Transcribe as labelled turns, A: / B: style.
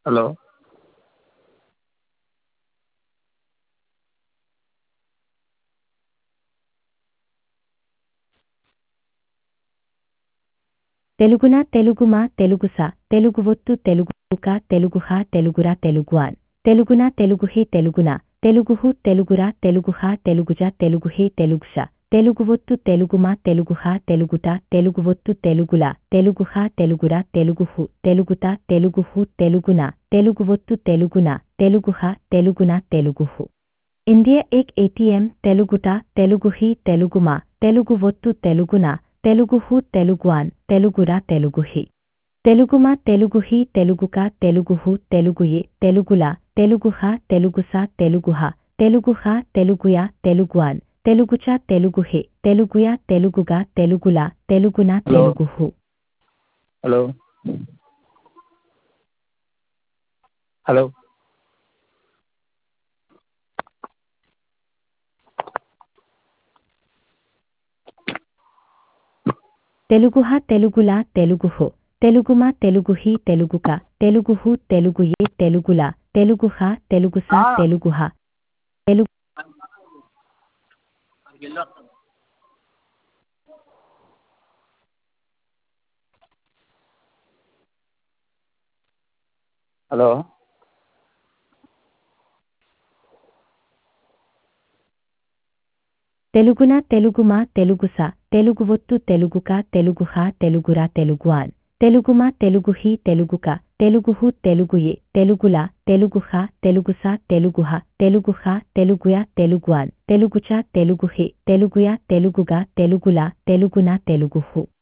A: Hello
B: తెలుగున తెలుగుమా తెలుగుస తెలుగు ఒత్తు తెలుగుక తెలుగుహ తెలుగురా తెలుగువాన్ తెలుగున తెలుగుహి తెలుగున తెలుగుహు తెలుగురా తెలుగుహ తెలుగుజ తెలుగుహి తెలుగుస తెలుగు ఒత్తు తెలుగుమా తెలుగుహ తెలుగుట తెలుగు ఒత్తు తెలుగుల తెలుగుహ తెలుగురా తెలుగుహు తెలుగుత తెలుగుహు తెలుగున తెలుగు ఒత్తు తెలుగున తెలుగుహ తెలుగున తెలుగుహు ఇండియా ఏక్ ఏటీఎం తెలుగుట తెలుగుహి తెలుగుమా తెలుగు ఒత్తు తెలుగున తెలుగుహు తెలుగువాన్ తెలుగురా తెలుగుహి తెలుగుమా తెలుగుహి తెలుగుక తెలుగుహు తెలుగుయే తెలుగుల తెలుగుహ తెలుగుస తెలుగుహ తెలుగుహ తెలుగుయా తెలుగువాన్ తెలుగుచ తెలుగుహే తెలుగుయా తెలుగుగా తెలుగుల తెలుగున
A: హలో.
B: తెలుగుహు
A: హలో హలో
B: తెలుగుహ తెలుగుల తెలుగుహు తెలుగుమా తెలుగుహి తెలుగుక తెలుగుహు తెలుగుయే తెలుగుల తెలుగుహ తెలుగుస
A: ఆ.
B: తెలుగుహ తెలుగు
A: హలో
B: తెలుగున తెలుగుమా తెలుగుస తెలుగు ఒత్తు తెలుగుక తెలుగుహ తెలుగురా తెలుగువాన్ తెలుగుమా తెలుగుహి తెలుగుక తెలుగుహు తెలుగుయే తెలుగుల తెలుగుహ తెలుగుస తెలుగుహ తెలుగుహ తెలుగుయా తెలుగువాన్ తెలుగుచ తెలుగుహే తెలుగుయా తెలుగుగా తెలుగుల తెలుగున తెలుగుహు